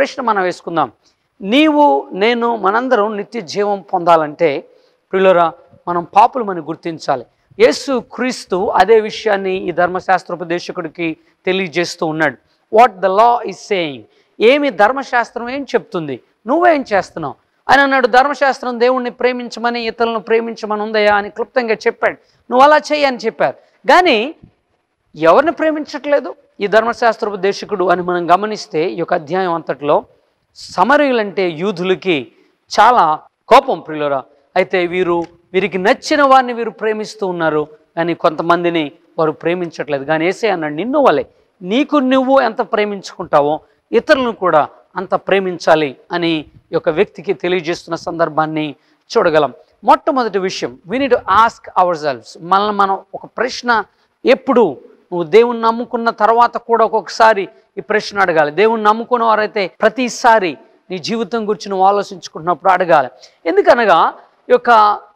ప్రశ్న మనం వేసుకుందాం నీవు నేను మనందరం నిత్య జీవం పొందాలంటే ప్రియులరా మనం పాపులమని గుర్తించాలి యేసు క్రీస్తు అదే విషయాన్ని ఈ ధర్మశాస్త్రోపదేశకుడికి తెలియజేస్తూ ఉన్నాడు what the law is saying ఏమి ధర్మశాస్త్రం ఏం చెప్తుంది నువ్వేం చేస్తున్నావు ఆయన అన్నాడు ధర్మశాస్త్రం దేవుణ్ణి ప్రేమించమని ఇతరులను ప్రేమించమని ఉందయా అని క్లుప్తంగా చెప్పాడు నువ్వు అలా చెయ్యి అని చెప్పారు కానీ ఎవరిని ప్రేమించట్లేదు ఈ ధర్మశాస్త్రోపదేశకుడు అని మనం గమనిస్తే ఈ యొక్క అధ్యాయం అంతట్లో సమరయులంటే యూదులకి చాలా కోపం ప్రియులరా అయితే వీరు వీరికి నచ్చిన వారిని వీరు ప్రేమిస్తూ ఉన్నారు కానీ కొంతమందిని వారు ప్రేమించట్లేదు కానీ ఏసే అన్నాడు నిన్ను వలే నీకు నువ్వు ఎంత ప్రేమించుకుంటావో ఇతరులను కూడా అంత ప్రేమించాలి అని ఈ యొక్క వ్యక్తికి తెలియజేస్తున్న సందర్భాన్ని చూడగలం మొట్టమొదటి విషయం we need ask ourselves మనల్ని మనం ఒక ప్రశ్న ఎప్పుడు నువ్వు దేవుణ్ణి నమ్ముకున్న తర్వాత కూడా ఒక్కొక్కసారి ఈ ప్రశ్న అడగాలి దేవుణ్ణి నమ్ముకున్న వారైతే ప్రతిసారి నీ జీవితం గురించి నువ్వు ఆలోచించుకుంటున్నప్పుడు అడగాలి ఎందుకనగా ఈ యొక్క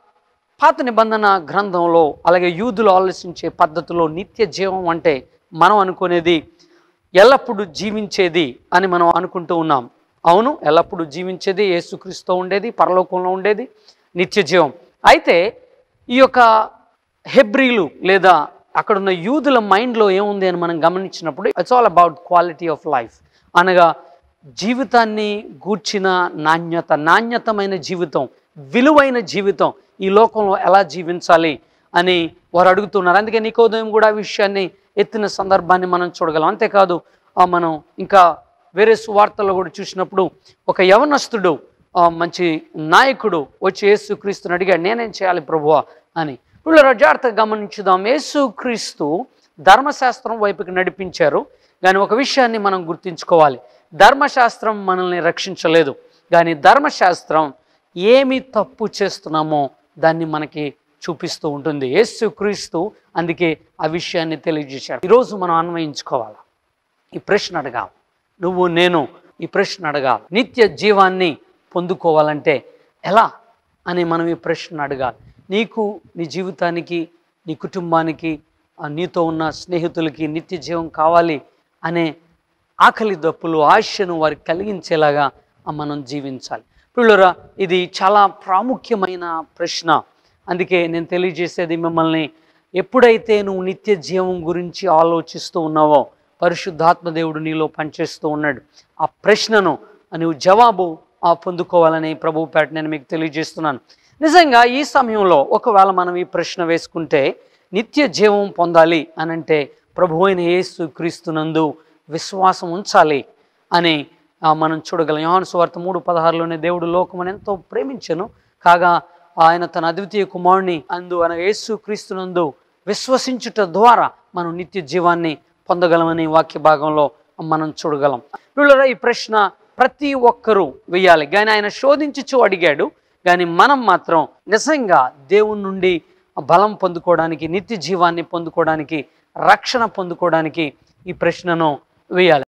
పాత నిబంధన గ్రంథంలో అలాగే యూదులు ఆలోచించే పద్ధతిలో నిత్య జీవం అంటే మనం అనుకునేది ఎల్లప్పుడూ జీవించేది అని మనం అనుకుంటూ ఉన్నాం అవును ఎల్లప్పుడూ జీవించేది యేసుక్రీస్తు ఉండేది పరలోకంలో ఉండేది నిత్య జీవం అయితే ఈ యొక్క హెబ్రీలు లేదా అక్కడున్న యూదుల మైండ్లో ఏముంది అని మనం గమనించినప్పుడు it's all about quality of life అనగా జీవితాన్ని గూర్చిన నాణ్యత నాణ్యతమైన జీవితం విలువైన జీవితం ఈ లోకంలో ఎలా జీవించాలి అని వారు అడుగుతున్నారు అందుకే నీకోదయం కూడా ఆ విషయాన్ని ఎత్తిన సందర్భాన్ని మనం చూడగలం అంతేకాదు ఆ మనం ఇంకా వేరే సువార్తల్లో కూడా చూసినప్పుడు ఒక యవనస్తుడు ఆ మంచి నాయకుడు వచ్చి యేసుక్రీస్తుని అడిగాడు నేనేం చేయాలి ప్రభువా అని ఇప్పుడు జాగ్రత్తగా గమనించుదాం యేసుక్రీస్తు ధర్మశాస్త్రం వైపుకి నడిపించారు కానీ ఒక విషయాన్ని మనం గుర్తుంచుకోవాలి ధర్మశాస్త్రం మనల్ని రక్షించలేదు కానీ ధర్మశాస్త్రం ఏమి తప్పు చేస్తున్నామో దాన్ని మనకి చూపిస్తూ ఉంటుంది యేసుక్రీస్తు అందుకే ఆ విషయాన్ని తెలియజేశాడు ఈరోజు మనం అన్వయించుకోవాలి ఈ ప్రశ్న అడగాలి నువ్వు నేను ఈ ప్రశ్న అడగాలి నిత్య జీవాన్ని పొందుకోవాలంటే ఎలా అని మనం ఈ ప్రశ్న అడగాలి నీకు నీ జీవితానికి నీ కుటుంబానికి ఆ నీతో ఉన్న స్నేహితులకి నిత్య జీవం కావాలి అనే ఆకలి దప్పులు ఆశను వారికి కలిగించేలాగా ఆ మనం జీవించాలి పిల్లరా ఇది చాలా ప్రాముఖ్యమైన ప్రశ్న అందుకే నేను తెలియజేసేది మిమ్మల్ని ఎప్పుడైతే నువ్వు నిత్య జీవం గురించి ఆలోచిస్తూ ఉన్నావో పరిశుద్ధాత్మ దేవుడు నీలో పనిచేస్తూ ఉన్నాడు ఆ ప్రశ్నను నువ్వు జవాబు ఆ పొందుకోవాలని ప్రభు పేట నేను మీకు తెలియజేస్తున్నాను నిజంగా ఈ సమయంలో ఒకవేళ మనం ఈ ప్రశ్న వేసుకుంటే నిత్య జీవం పొందాలి అని అంటే ప్రభు అయిన యేసు క్రీస్తునందు విశ్వాసం ఉంచాలి అని ఆ, మనం చూడగలం యోహాను సువార్త మూడు పదహారులోనే దేవుడు లోకమని ఎంతో ప్రేమించను కాగా ఆయన తన అద్వితీయ కుమారుని అందు అనగా యేసు క్రీస్తునందు విశ్వసించుట ద్వారా మనం నిత్య జీవాన్ని పొందగలమని వాక్య భాగంలో మనం చూడగలం వీళ్ళరా ఈ ప్రశ్న ప్రతి ఒక్కరూ వేయాలి కానీ ఆయన శోధించుచు అడిగాడు కానీ మనం మాత్రం నిజంగా దేవుని నుండి బలం పొందుకోవడానికి నిత్య జీవాన్ని పొందుకోవడానికి రక్షణ పొందుకోవడానికి ఈ ప్రశ్నను వేయాలి